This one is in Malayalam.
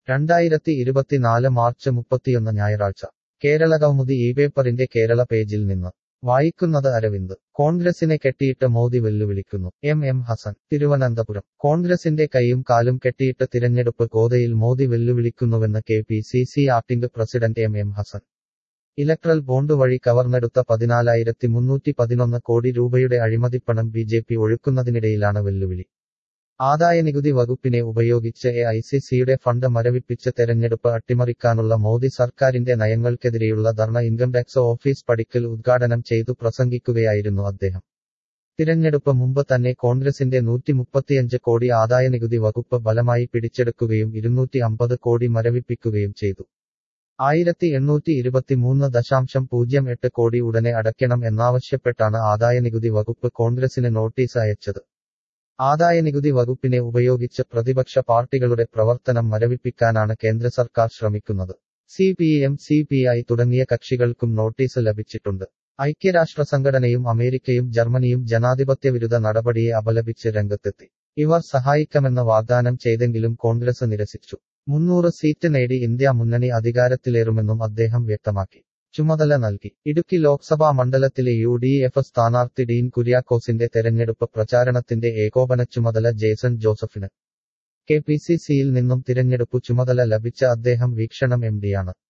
രണ്ടായിരത്തി ഇരുപത്തിനാല് മാർച്ച് മുപ്പത്തിയൊന്ന് ഞായറാഴ്ച കേരള കൗമുദി ഈ പേപ്പറിന്റെ കേരള പേജിൽ നിന്ന് വായിക്കുന്നത് അരവിന്ദ് കോൺഗ്രസിനെ കെട്ടിയിട്ട് മോദി വെല്ലുവിളിക്കുന്നു എം എം ഹസൻ തിരുവനന്തപുരം കോൺഗ്രസിന്റെ കൈയും കാലും കെട്ടിയിട്ട് തിരഞ്ഞെടുപ്പ് ഗോതയിൽ മോദി വെല്ലുവിളിക്കുന്നുവെന്ന് K P C C acting president M M Hassan electoral bond വഴി കവർന്നെടുത്ത പതിനാലായിരത്തി മുന്നൂറ്റി പതിനൊന്ന് കോടി രൂപയുടെ അഴിമതിപ്പണം ബി ജെ പി ഒഴുക്കുന്നതിനിടയിലാണ് വെല്ലുവിളി ആദായനികുതി വകുപ്പിനെ ഉപയോഗിച്ച് എ ഐ സി സിയുടെ ഫണ്ട് മരവിപ്പിച്ച് തെരഞ്ഞെടുപ്പ് അട്ടിമറിക്കാനുള്ള മോദി സർക്കാരിന്റെ നയങ്ങൾക്കെതിരെയുള്ള ധർണ ഇൻകം ടാക്സ് ഓഫീസ് പടിക്കൽ ഉദ്ഘാടനം ചെയ്തു പ്രസംഗിക്കുകയായിരുന്നു അദ്ദേഹം തിരഞ്ഞെടുപ്പ് മുമ്പ് തന്നെ കോൺഗ്രസിന്റെ നൂറ്റി മുപ്പത്തിയഞ്ച് കോടി ആദായനികുതി വകുപ്പ് ബലമായി പിടിച്ചെടുക്കുകയും ഇരുന്നൂറ്റി അമ്പത് കോടി മരവിപ്പിക്കുകയും ചെയ്തു ആയിരത്തി എണ്ണൂറ്റി ഇരുപത്തിമൂന്ന് ദശാംശം പൂജ്യം എട്ട് കോടി ഉടനെ അടയ്ക്കണം എന്നാവശ്യപ്പെട്ടാണ് ആദായനികുതി വകുപ്പ് കോൺഗ്രസിന് നോട്ടീസ് അയച്ചത് ആദായനികുതി വകുപ്പിനെ ഉപയോഗിച്ച് പ്രതിപക്ഷ പാർട്ടികളുടെ പ്രവർത്തനം മരവിപ്പിക്കാനാണ് കേന്ദ്ര സർക്കാർ ശ്രമിക്കുന്നത് C P M C P I തുടങ്ങിയ കക്ഷികൾക്കും നോട്ടീസ് ലഭിച്ചിട്ടുണ്ട് ഐക്യരാഷ്ട്ര സംഘടനയും അമേരിക്കയും ജർമ്മനിയും ജനാധിപത്യവിരുദ്ധ നടപടിയെ അപലപിച്ച് രംഗത്തെത്തി ഇവർ സഹായിക്കാമെന്ന് വാഗ്ദാനം ചെയ്തെങ്കിലും കോൺഗ്രസ് നിരസിച്ചു മുന്നൂറ് സീറ്റ് നേടി ഇന്ത്യ മുന്നണി അധികാരത്തിലേറുമെന്നും അദ്ദേഹം വ്യക്തമാക്കി ചുമതല നൽകി ഇടുക്കി ലോക്സഭാ മണ്ഡലത്തിലെ യു ഡി എഫ് സ്ഥാനാർത്ഥി ഡീൻ കുര്യാക്കോസിന്റെ തെരഞ്ഞെടുപ്പ് പ്രചാരണത്തിന്റെ ഏകോപന ചുമതല ജേസൺ ജോസഫിന് കെ പി സി സിയിൽ നിന്നും തിരഞ്ഞെടുപ്പു ചുമതല ലഭിച്ച അദ്ദേഹം വീക്ഷണം എം ഡിയാണ്